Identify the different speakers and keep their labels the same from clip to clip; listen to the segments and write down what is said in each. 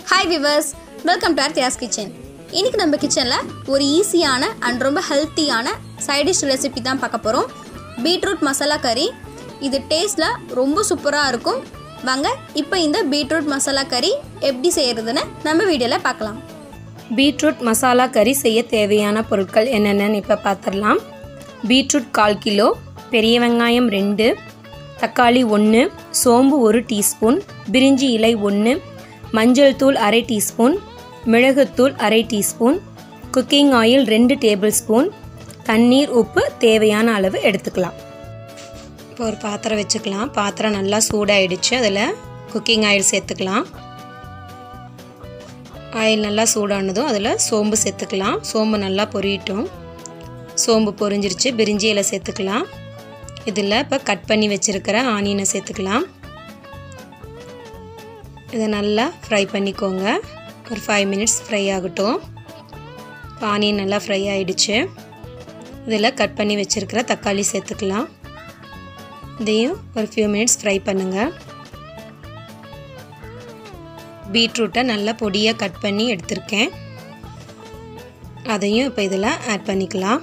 Speaker 1: hi viewers welcome to Aarthi's kitchen இன்னைக்கு நம்ம கிச்சனில் ஒரு ஈஸியான அண்ட் ரொம்ப ஹெல்த்தியான சைடிஷ் ரெசிபி தான் பார்க்க போகிறோம் பீட்ரூட் மசாலா கறி இது டேஸ்ட்டில் ரொம்ப சூப்பராக இருக்கும் வாங்க இப்போ இந்த பீட்ரூட் மசாலா கறி எப்படி செய்கிறதுன்னு நம்ம வீடியோவில் பார்க்கலாம்
Speaker 2: பீட்ரூட் மசாலா கறி செய்ய தேவையான பொருட்கள் என்னென்னு இப்போ பார்த்துடலாம் பீட்ரூட் கால் கிலோ பெரிய வெங்காயம் ரெண்டு தக்காளி ஒன்று சோம்பு ஒரு டீஸ்பூன் பிரிஞ்சி இலை ஒன்று மஞ்சள் தூள் அரை டீஸ்பூன் மிளகுத்தூள் அரை டீஸ்பூன் குக்கிங் ஆயில் ரெண்டு டேபிள் ஸ்பூன் தண்ணீர் உப்பு தேவையான அளவு எடுத்துக்கலாம் இப்போ ஒரு பாத்திரம் வச்சுக்கலாம் பாத்திரம் நல்லா சூடாயிடுச்சு அதில் குக்கிங் ஆயில் சேர்த்துக்கலாம் ஆயில் நல்லா சூடானதும் அதில் சோம்பு சேர்த்துக்கலாம் சோம்பு நல்லா பொரியட்டும் சோம்பு பொரிஞ்சிருச்சு பிரிஞ்சி இலை சேர்த்துக்கலாம் இதில் இப்போ கட் பண்ணி வச்சுருக்கிற ஆனியனை சேர்த்துக்கலாம் இதை நல்லா ஃப்ரை பண்ணிக்கோங்க ஒரு ஃபைவ் மினிட்ஸ் ஃப்ரை ஆகட்டும் இப்போ ஆனியன் நல்லா ஃப்ரை ஆகிடுச்சு இதில் கட் பண்ணி வச்சுருக்கிற தக்காளி சேர்த்துக்கலாம் இதையும் ஒரு ஃபியூ மினிட்ஸ் ஃப்ரை பண்ணுங்கள் பீட்ரூட்டை நல்லா பொடியாக கட் பண்ணி எடுத்திருக்கேன் அதையும் இப்போ இதில் ஆட் பண்ணிக்கலாம்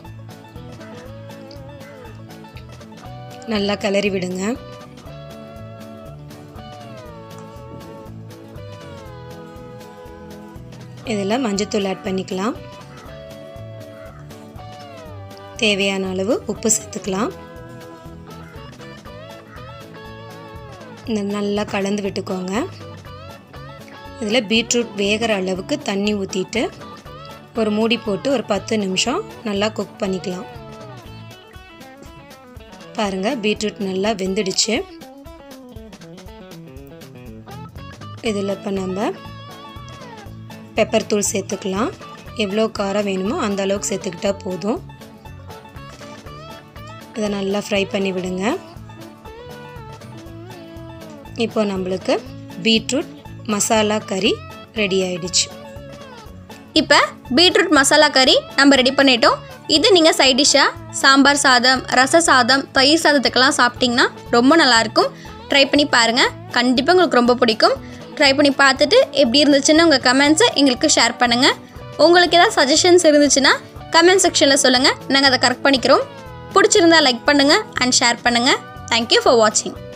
Speaker 2: நல்லா கிளறி விடுங்க இதில் மஞ்சத்தூள் ஆட் பண்ணிக்கலாம் தேவையான அளவு உப்பு சேர்த்துக்கலாம் இந்த நல்லா கலந்து விட்டுக்கோங்க இதில் பீட்ரூட் வேகிற அளவுக்கு தண்ணி ஊற்றிட்டு ஒரு மூடி போட்டு ஒரு பத்து நிமிஷம் நல்லா குக் பண்ணிக்கலாம் பாருங்கள் பீட்ரூட் நல்லா வெந்துடுச்சு இதில் இப்போ நம்ம பெப்பர் தூள் சேர்த்துக்கலாம் எவ்வளோ காரம் வேணுமோ அந்த அளவுக்கு சேர்த்துக்கிட்டா போதும் இதை நல்லா ஃப்ரை பண்ணி விடுங்க இப்போ நம்மளுக்கு பீட்ரூட் மசாலா கறி ரெடி ஆயிடுச்சு
Speaker 1: இப்போ பீட்ரூட் மசாலா கறி நம்ம ரெடி பண்ணிட்டோம் இது நீங்கள் சைட் டிஷ்ஷாக சாம்பார் சாதம் ரச சாதம் தயிர் சாதத்துக்கெல்லாம் சாப்பிட்டிங்கன்னா ரொம்ப நல்லாயிருக்கும் ட்ரை பண்ணி பாருங்கள் கண்டிப்பாக உங்களுக்கு ரொம்ப பிடிக்கும் ட்ரை பண்ணி பார்த்துட்டு எப்படி இருந்துச்சுன்னு உங்கள் கமெண்ட்ஸை எங்களுக்கு ஷேர் பண்ணுங்கள் உங்களுக்கு ஏதாவது சஜஷன்ஸ் இருந்துச்சுன்னா கமெண்ட் செக்ஷனில் சொல்லுங்கள் நாங்கள் அதை கரெக்ட் பண்ணிக்கிறோம் பிடிச்சிருந்தா லைக் பண்ணுங்கள் அண்ட் ஷேர் பண்ணுங்கள் தேங்க்யூ ஃபார் வாட்சிங்